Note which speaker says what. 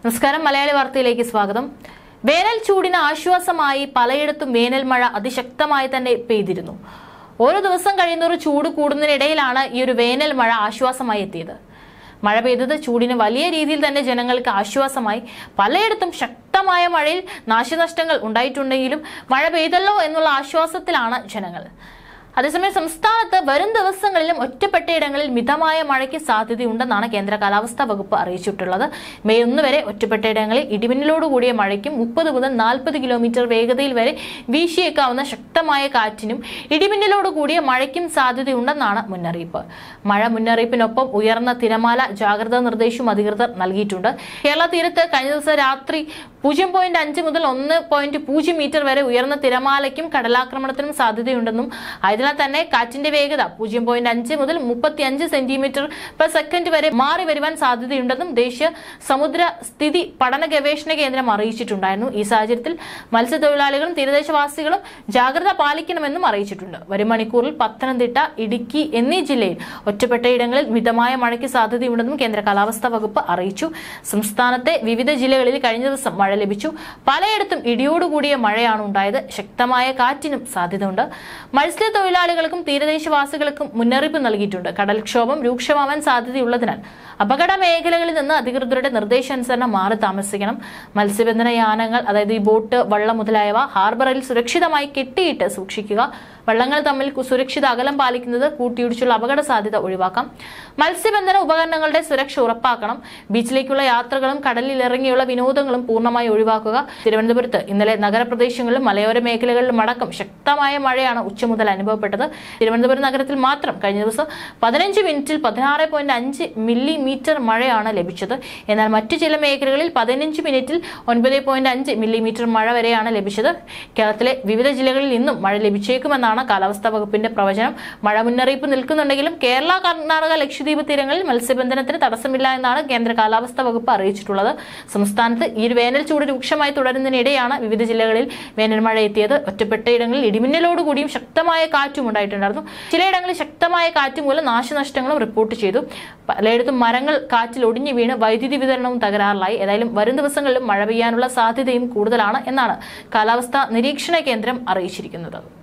Speaker 1: നമസ്കാരം മലയാളി വാർത്തയിലേക്ക് സ്വാഗതം വേനൽ ചൂടിന് ആശ്വാസമായി പലയിടത്തും വേനൽ മഴ അതിശക്തമായി തന്നെ പെയ്തിരുന്നു ഓരോ ദിവസം കഴിയുന്നൊരു ചൂട് കൂടുന്നതിനിടയിലാണ് ഈ ഒരു വേനൽ മഴ ആശ്വാസമായി എത്തിയത് മഴ പെയ്തത് ചൂടിന് വലിയ രീതിയിൽ തന്നെ ജനങ്ങൾക്ക് ആശ്വാസമായി പലയിടത്തും ശക്തമായ മഴയിൽ നാശനഷ്ടങ്ങൾ ഉണ്ടായിട്ടുണ്ടെങ്കിലും മഴ പെയ്തല്ലോ എന്നുള്ള ആശ്വാസത്തിലാണ് ജനങ്ങൾ അതേസമയം സംസ്ഥാനത്ത് വരും ദിവസങ്ങളിലും ഒറ്റപ്പെട്ടയിടങ്ങളിൽ മിതമായ മഴയ്ക്ക് സാധ്യതയുണ്ടെന്നാണ് കേന്ദ്ര കാലാവസ്ഥാ വകുപ്പ് അറിയിച്ചിട്ടുള്ളത് മെയ് ഒന്ന് വരെ ഒറ്റപ്പെട്ടയിടങ്ങളിൽ ഇടിമിന്നലോട് കൂടിയ മഴയ്ക്കും മുപ്പത് മുതൽ നാൽപ്പത് കിലോമീറ്റർ വേഗതയിൽ വരെ വീശിയേക്കാവുന്ന ശക്തമായ കാറ്റിനും ഇടിമിന്നലോട് കൂടിയ മഴയ്ക്കും സാധ്യതയുണ്ടെന്നാണ് മുന്നറിയിപ്പ് മഴ മുന്നറിയിപ്പിനൊപ്പം ഉയർന്ന തിരമാല ജാഗ്രതാ നിർദ്ദേശവും അധികൃതർ നൽകിയിട്ടുണ്ട് കേരള തീരത്ത് കഴിഞ്ഞ ദിവസം രാത്രി പൂജ്യം പോയിന്റ് അഞ്ച് മുതൽ ഒന്ന് പോയിന്റ് പൂജ്യം മീറ്റർ വരെ ഉയർന്ന തിരമാലയ്ക്കും കടലാക്രമണത്തിനും സാധ്യതയുണ്ടെന്നും ആയതിനാൽ തന്നെ കാറ്റിന്റെ വേഗത പൂജ്യം പോയിന്റ് അഞ്ച് മുതൽ മുപ്പത്തി അഞ്ച് സെന്റിമീറ്റർ പെർ സെക്കൻഡ് വരെ മാറി വരുവാൻ സാധ്യതയുണ്ടെന്നും ദേശീയ സമുദ്ര സ്ഥിതി പഠന ഗവേഷണ കേന്ദ്രം അറിയിച്ചിട്ടുണ്ടായിരുന്നു ഈ സാഹചര്യത്തിൽ മത്സ്യത്തൊഴിലാളികളും തീരദേശവാസികളും ജാഗ്രത പാലിക്കണമെന്നും അറിയിച്ചിട്ടുണ്ട് വരും മണിക്കൂറിൽ പത്തനംതിട്ട ഇടുക്കി എന്നീ ജില്ലയിൽ ഒറ്റപ്പെട്ട ഇടങ്ങളിൽ മിതമായ മഴയ്ക്ക് സാധ്യതയുണ്ടെന്നും കേന്ദ്ര കാലാവസ്ഥാ വകുപ്പ് അറിയിച്ചു സംസ്ഥാനത്തെ വിവിധ ജില്ലകളിൽ കഴിഞ്ഞ ദിവസം മഴ ലഭിച്ചു പലയിടത്തും ഇടിയോടുകൂടിയ മഴയാണ് ഉണ്ടായത് ശക്തമായ കാറ്റിനും സാധ്യതയുണ്ട് മത്സ്യത്തൊഴിലാളികൾക്കും തീരദേശവാസികൾക്കും മുന്നറിയിപ്പ് നൽകിയിട്ടുണ്ട് കടൽക്ഷോഭം രൂക്ഷമാവാൻ സാധ്യതയുള്ളതിനാൽ അപകട മേഖലകളിൽ നിന്ന് അധികൃതരുടെ നിർദ്ദേശാനുസരണം മാറി താമസിക്കണം മത്സ്യബന്ധന യാനങ്ങൾ അതായത് ഈ ബോട്ട് വള്ളം മുതലായവ ഹാർബറിൽ സുരക്ഷിതമായി കെട്ടിയിട്ട് സൂക്ഷിക്കുക വള്ളങ്ങൾ തമ്മിൽ കു- സുരക്ഷിത അകലം പാലിക്കുന്നത് കൂട്ടിയിടിച്ചുള്ള അപകട സാധ്യത ഒഴിവാക്കാം മത്സ്യബന്ധന ഉപകരണങ്ങളുടെ സുരക്ഷ ഉറപ്പാക്കണം ബീച്ചിലേക്കുള്ള യാത്രകളും കടലിൽ ഇറങ്ങിയുള്ള വിനോദങ്ങളും പൂർണ്ണമായി ഒഴിവാക്കുക തിരുവനന്തപുരത്ത് ഇന്നലെ നഗരപ്രദേശങ്ങളിലും മലയോര മേഖലകളിലും അടക്കം ശക്തമായ മഴയാണ് ഉച്ച മുതൽ അനുഭവപ്പെട്ടത് തിരുവനന്തപുരം നഗരത്തിൽ മാത്രം കഴിഞ്ഞ ദിവസം പതിനഞ്ച് മിനിറ്റിൽ പതിനാറ് പോയിന്റ് അഞ്ച് മില്ലിമീറ്റർ മഴയാണ് ലഭിച്ചത് എന്നാൽ മറ്റു ചില മേഖലകളിൽ പതിനഞ്ച് മിനിറ്റിൽ ഒൻപത് പോയിന്റ് അഞ്ച് മില്ലിമീറ്റർ മഴ വരെയാണ് ലഭിച്ചത് കേരളത്തിലെ വിവിധ ജില്ലകളിൽ നിന്നും മഴ ലഭിച്ചേക്കുമെന്നാണ് കാലാവസ്ഥാ വകുപ്പിന്റെ പ്രവചനം മഴ മുന്നറിയിപ്പ് നിൽക്കുന്നുണ്ടെങ്കിലും കേരള കർണാടക ലക്ഷദ്വീപ് തീരങ്ങളിൽ മത്സ്യബന്ധനത്തിന് തടസ്സമില്ല എന്നാണ് കേന്ദ്ര കാലാവസ്ഥാ വകുപ്പ് അറിയിച്ചിട്ടുള്ളത് സംസ്ഥാനത്ത് ഈ ഒരു വേനൽ ചൂട് രൂക്ഷമായി തുടരുന്നതിനിടെയാണ് വിവിധ ജില്ലകളിൽ വേനൽ മഴ എത്തിയത് ഒറ്റപ്പെട്ട ഇടങ്ങളിൽ ഇടിമിന്നലോടുകൂടിയും ശക്തമായ കാറ്റും ഉണ്ടായിട്ടുണ്ടായിരുന്നു ചിലയിടങ്ങളിൽ ശക്തമായ കാറ്റ് മൂലം നാശനഷ്ടങ്ങളും റിപ്പോർട്ട് ചെയ്തു പലയിടത്തും മരങ്ങൾ കാറ്റിൽ ഒടിഞ്ഞു വീണ് വൈദ്യുതി വിതരണവും തകരാറിലായി ഏതായാലും വരും ദിവസങ്ങളിലും മഴ പെയ്യാനുള്ള സാധ്യതയും കൂടുതലാണ് എന്നാണ് കാലാവസ്ഥാ നിരീക്ഷണ കേന്ദ്രം അറിയിച്ചിരിക്കുന്നത്